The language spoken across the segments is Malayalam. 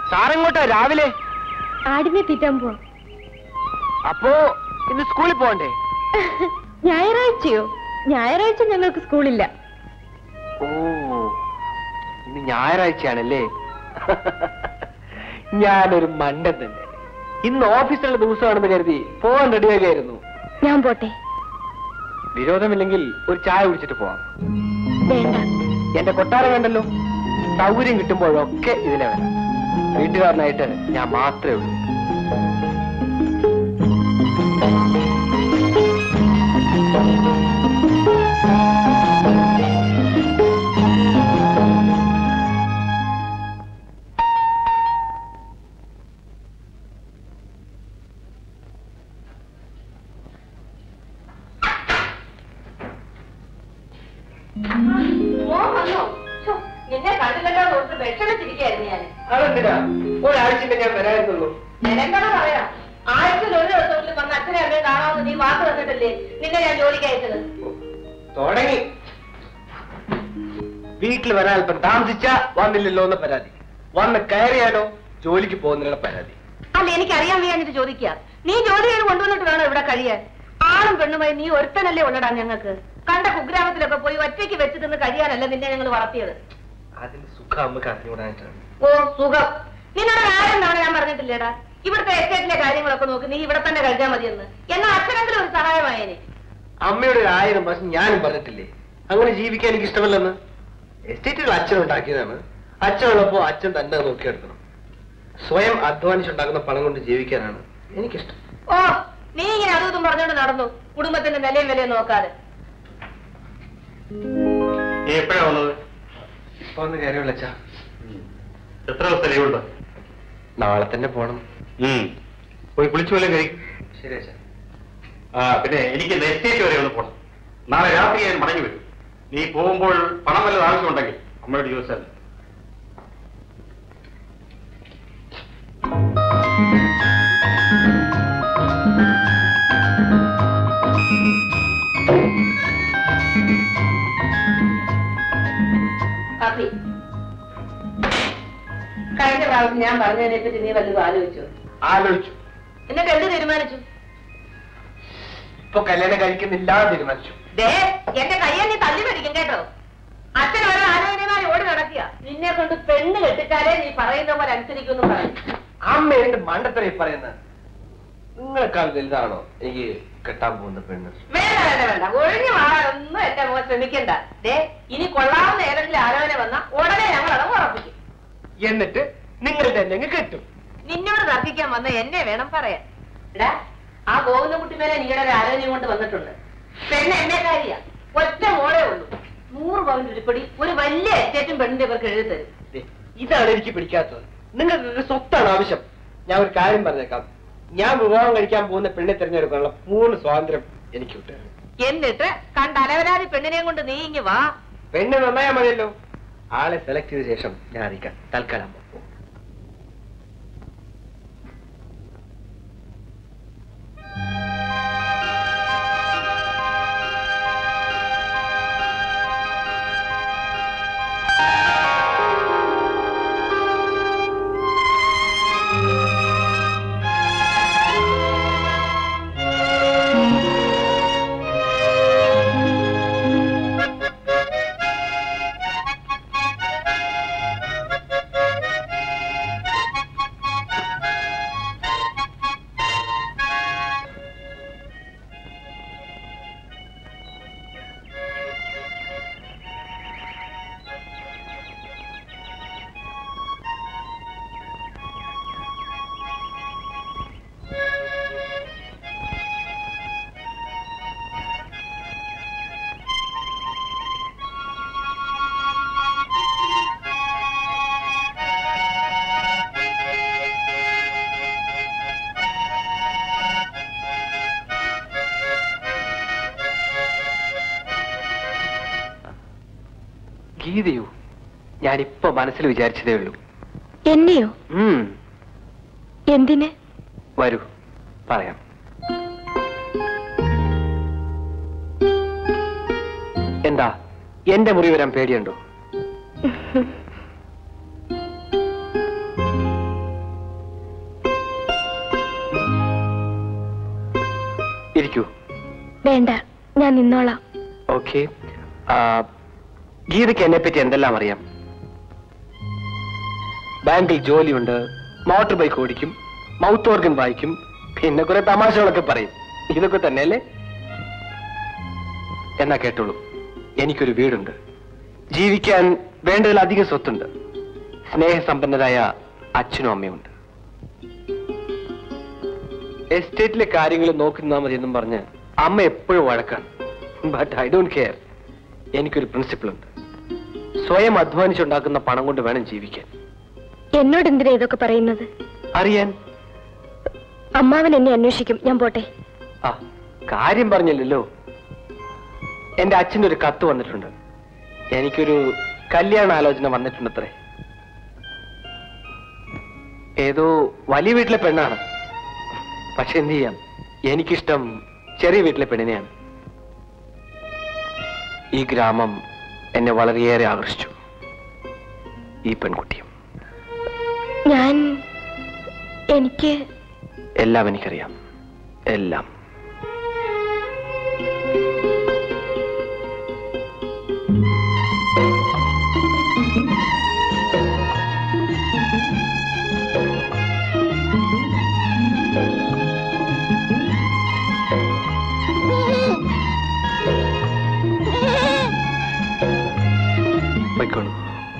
സാറെങ്ങോട്ടാ രാവിലെ ആടിനെ തീറ്റാൻ പോവാ അപ്പോ ഇന്ന് സ്കൂളിൽ പോകണ്ടേ ഞായറാഴ്ചയോ ഞായറാഴ്ച ഞങ്ങൾക്ക് സ്കൂളില്ല ഓ ഇന്ന് ഞായറാഴ്ചയാണല്ലേ ഞാനൊരു മണ്ടൻ തന്നെ ഇന്ന് ഓഫീസിലുള്ള ദിവസമാണെന്ന് കരുതി പോകാൻ റെഡിയാകായിരുന്നു ഞാൻ പോട്ടെ വിരോധമില്ലെങ്കിൽ ഒരു ചായ കുടിച്ചിട്ട് പോവാം വേണ്ട എന്റെ കൊട്ടാരം വേണ്ടല്ലോ സൗകര്യം കിട്ടുമ്പോഴൊക്കെ ഇതിലെ വരാം വീട്ടുകാരനായിട്ട് ഞാൻ മാത്രമേ ഉള്ളൂ നിന്നെ കണ്ടില്ലല്ലോ ഓർത്ത് വിഷമിച്ചിരിക്കായിരുന്നു ഞാൻ അതെന്തിനാ ഒരാഴ്ച ഞാൻ വരായിരുന്നുള്ളൂ നിനക്കാണ് പറയാം ആഴ്ചയിൽ ഒരു ദിവസത്തിൽ വന്ന് അച്ഛനെ അമ്മയെ കാണാമെന്ന് നീ വാക്ക് തന്നിട്ടില്ലേ നിന്നെ ഞാൻ ജോലിക്ക് അയച്ചത് തുടങ്ങി വീട്ടിൽ വരാൻ അല്പം താമസിച്ച വന്നില്ലല്ലോ എന്ന് പരാതി വന്ന് കയറിയാലോ ജോലിക്ക് പോകുന്നതിനുള്ള പരാതി അല്ല എനിക്കറിയാൻ വയ്യാഞ്ഞിട്ട് ചോദിക്കുക നീ ജോലി ചെയ്ത് കൊണ്ടുവന്നിട്ട് വേണം ഇവിടെ കഴിയാൻ ആളും പെണ്ണുമായി നീ ഒരുത്തനല്ലേ ഉള്ളടാ ഞങ്ങൾക്ക് കണ്ട കുഗ്രാമത്തിലൊക്കെ പോയി ഒറ്റയ്ക്ക് വെച്ച് തിന്ന് കഴിയാനല്ല നിന്നെ ഞങ്ങൾ വളർത്തിയത് അതിന്റെ സുഖം നമുക്ക് അറിഞ്ഞുകൂടാനായിട്ടാണ് ഓ സുഖം നിന്നോട് ആരും തവണ ഞാൻ പറഞ്ഞിട്ടില്ലേടാ ഇവിടുത്തെ എസ്റ്റേറ്റിലെ കാര്യങ്ങളൊക്കെ നോക്കി നീ ഇവിടെ തന്നെ കഴിച്ചാൽ മതിയെന്ന് എന്നാ അച്ഛനെങ്കിലും ഒരു സഹായമായേനെ അമ്മയുടെ ഒരു ആയിരം പ്രാവശ്യം ഞാനും പറഞ്ഞിട്ടില്ലേ അങ്ങനെ ജീവിക്കാൻ എനിക്ക് ഇഷ്ടമല്ലെന്ന് എസ്റ്റേറ്റുകൾ അച്ഛൻ ഉണ്ടാക്കിയതാണ് അച്ഛനുള്ളപ്പോ അച്ഛൻ തന്നെ നോക്കിയെടുക്കണം സ്വയം അധ്വാനിച്ചുണ്ടാക്കുന്ന പണം കൊണ്ട് ജീവിക്കാനാണ് എനിക്കിഷ്ടം ഓ നീ ഇങ്ങനെ അതും ഇതും പറഞ്ഞോണ്ട് നടന്നു കുടുംബത്തിന്റെ നിലയും വിലയും നോക്കാതെ നീ എപ്പോഴാ വന്നത് ഇപ്പൊ ഒന്ന് കയറിയുള്ള അച്ഛാ എത്ര ദിവസം ലീവുണ്ട് നാളെ തന്നെ പോണം പോയി കുളിച്ചു വല്ലതും കഴിക്കും ശരി അച്ഛാ ആ പിന്നെ എനിക്ക് എസ്റ്റേറ്റ് വരെ ഒന്ന് പോണം നാളെ രാത്രി ഞാൻ മടങ്ങി വരും നീ പോകുമ്പോൾ പണം വല്ലതും ആവശ്യമുണ്ടെങ്കിൽ അമ്മയോട് ചോദിച്ചാൽ മതി. കാപ്പി കഴിഞ്ഞ പ്രാവശ്യം ഞാൻ പറഞ്ഞതിനെ പറ്റി നീ വല്ലതും ആലോചിച്ചു ആലോചിച്ചു എന്നിട്ട് എന്ത് തീരുമാനിച്ചു ഇപ്പൊ കല്യാണം കഴിക്കുന്നില്ല എന്ന് തീരുമാനിച്ചു ദേ എന്റെ കയ്യെ നീ തല്ലി പിടിക്കും കേട്ടോ അച്ഛൻ ഓരോ ആലോചനമാരി ഓടി നടക്കുക നിന്നെ കൊണ്ട് പെണ്ണ് കെട്ടിച്ചാലേ നീ പറയുന്ന പോലെ അനുസരിക്കുമെന്ന് പറയും അമ്മ എന്ത് മണ്ടത്തരം ഈ പറയുന്നത് നിങ്ങളെക്കാൾ വലുതാണോ എനിക്ക് കെട്ടാൻ പോകുന്ന പെണ്ണ് വേണ്ട വേണ്ട വേണ്ട ഒഴിഞ്ഞു മാറാനൊന്നും എന്റെ മോൻ ശ്രമിക്കണ്ട ദേ ഇനി കൊള്ളാവുന്ന ഏതെങ്കിലും ആലോചന വന്നാ ഉടനെ ഞങ്ങൾ അത് ഉറപ്പിക്കും എന്നിട്ട് നിങ്ങൾ തന്നെ അങ്ങ് കെട്ടും നിന്നോട് തർക്കിക്കാൻ വന്ന എന്നെ വേണം പറയാൻ എടാ ആ ഗോവിന്ദൻകുട്ടി മേലെ നീയുടെ ഒരു ആലോചനയും കൊണ്ട് വന്നിട്ടുണ്ട് പെണ്ണ് എന്നെ കാര്യ ഒറ്റ മോളേ ഉള്ളൂ നൂറ് പവൻ ഉരുപ്പടി ഒരു വലിയ എസ്റ്റേറ്റും പെണ്ണിന്റെ ഇവർക്ക് എഴുതി തരും ദേ, ഇതാണ് എനിക്ക് പിടിക്കാത്തത് നിങ്ങൾക്ക് ഒരു സ്വത്താണ് ആവശ്യം ഞാൻ ഒരു കാര്യം പറഞ്ഞേക്കാം ഞാൻ വിവാഹം കഴിക്കാൻ പോകുന്ന പെണ്ണെ തിരഞ്ഞെടുക്കാനുള്ള പൂർണ്ണ സ്വാതന്ത്ര്യം എനിക്ക് കിട്ടുക എന്നിട്ട് കണ്ട അലവരാതി പെണ്ണിനെയും കൊണ്ട് നീ ഇങ്ങ് വാ പെണ്ണ് നന്നായാൽ മതിയല്ലോ ആളെ സെലക്ട് ചെയ്ത ശേഷം ഞാൻ അറിയിക്കാം തൽക്കാലം ഗീതയോ ഞാനിപ്പോ മനസ്സിൽ വിചാരിച്ചതേ ഉള്ളൂ എന്നെയോ ഉം, എന്തിന് വരൂ പറയാം എന്താ എന്റെ മുറി വരാൻ പേടിയുണ്ടോ ഇരിക്കൂ വേണ്ട ഞാൻ നിന്നോളാം ഓക്കെ ഗീതയ്ക്ക് എന്നെ പറ്റി എന്തെല്ലാം അറിയാം ബാങ്കിൽ ജോലിയുണ്ട് മോട്ടോർ ബൈക്ക് ഓടിക്കും മൗത്ത് ഓർഗൻ വായിക്കും പിന്നെ കുറെ തമാശകളൊക്കെ പറയും ഇതൊക്കെ തന്നെയല്ലേ എന്നാ കേട്ടോളൂ എനിക്കൊരു വീടുണ്ട് ജീവിക്കാൻ വേണ്ടതിലധികം സ്വത്തുണ്ട് സ്നേഹസമ്പന്നരായ അച്ഛനും അമ്മയുണ്ട് എസ്റ്റേറ്റിലെ കാര്യങ്ങൾ നോക്കുന്ന മതി എന്നും പറഞ്ഞ് അമ്മ എപ്പോഴും വഴക്കാണ് ബട്ട് ഐ ഡോണ്ട് കെയർ എനിക്കൊരു പ്രിൻസിപ്പിൾ ഉണ്ട് സ്വയം അധ്വാനിച്ചുണ്ടാക്കുന്ന പണം കൊണ്ട് വേണം ജീവിക്കാൻ എന്നോട് എന്തിനാ ഇതൊക്കെ പറയുന്നത് അറിയാൻ അമ്മാവൻ എന്നെ അന്വേഷിക്കും ഞാൻ പോട്ടെ ആ കാര്യം പറഞ്ഞില്ലല്ലോ എന്റെ അച്ഛൻ്റെ ഒരു കത്ത് വന്നിട്ടുണ്ട് എനിക്കൊരു കല്യാണ ആലോചന വന്നിട്ടുണ്ടത്രേ ഏതോ വലിയ വീട്ടിലെ പെണ്ണാണ് പക്ഷെ എന്ത് ചെയ്യാം എനിക്കിഷ്ടം ചെറിയ വീട്ടിലെ പെണ്ണിനെയാണ് ഈ ഗ്രാമം എന്നെ വളരെയേറെ ആകർഷിച്ചു ഈ പെൺകുട്ടിയും ഞാൻ എനിക്ക് എല്ലാം എനിക്കറിയാം എല്ലാം പൊയ്ക്കോളൂ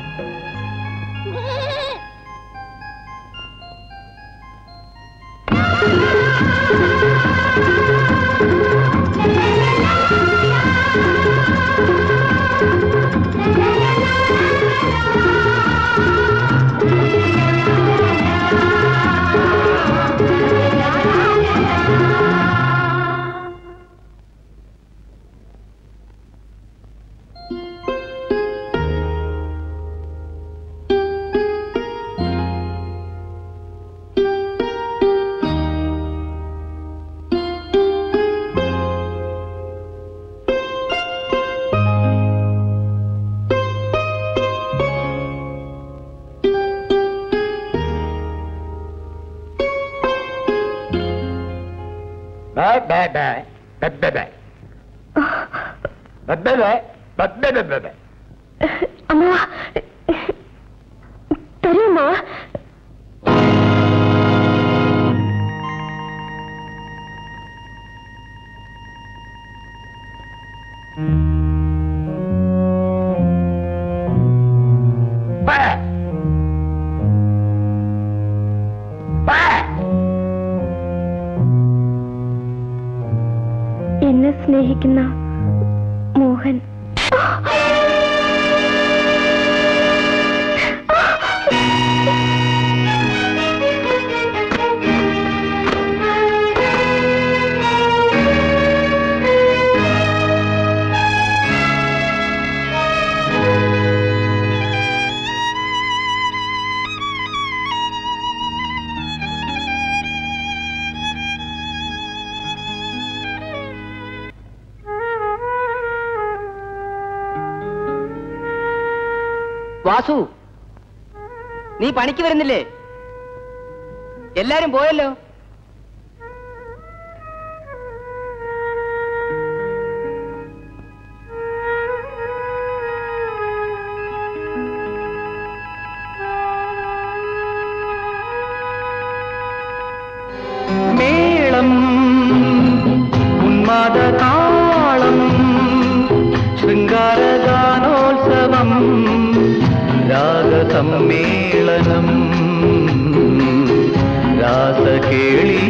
Bye, bye, bye. Bye, bye, bye. Bye, bye, bye. Bye, bye, bye, bye, bye. അമ്മാവ തരുമോ Bye. Bye. എന്നെ സ്നേഹിക്കുന്ന മോഹൻ വാസു നീ പണിക്ക് വരുന്നില്ലേ എല്ലാരും പോയല്ലോ മേളം ഉന്മാദതാളം ശൃംഗാരഗാനോത്സവം രാഗസമ്മേളനം രാസകേളി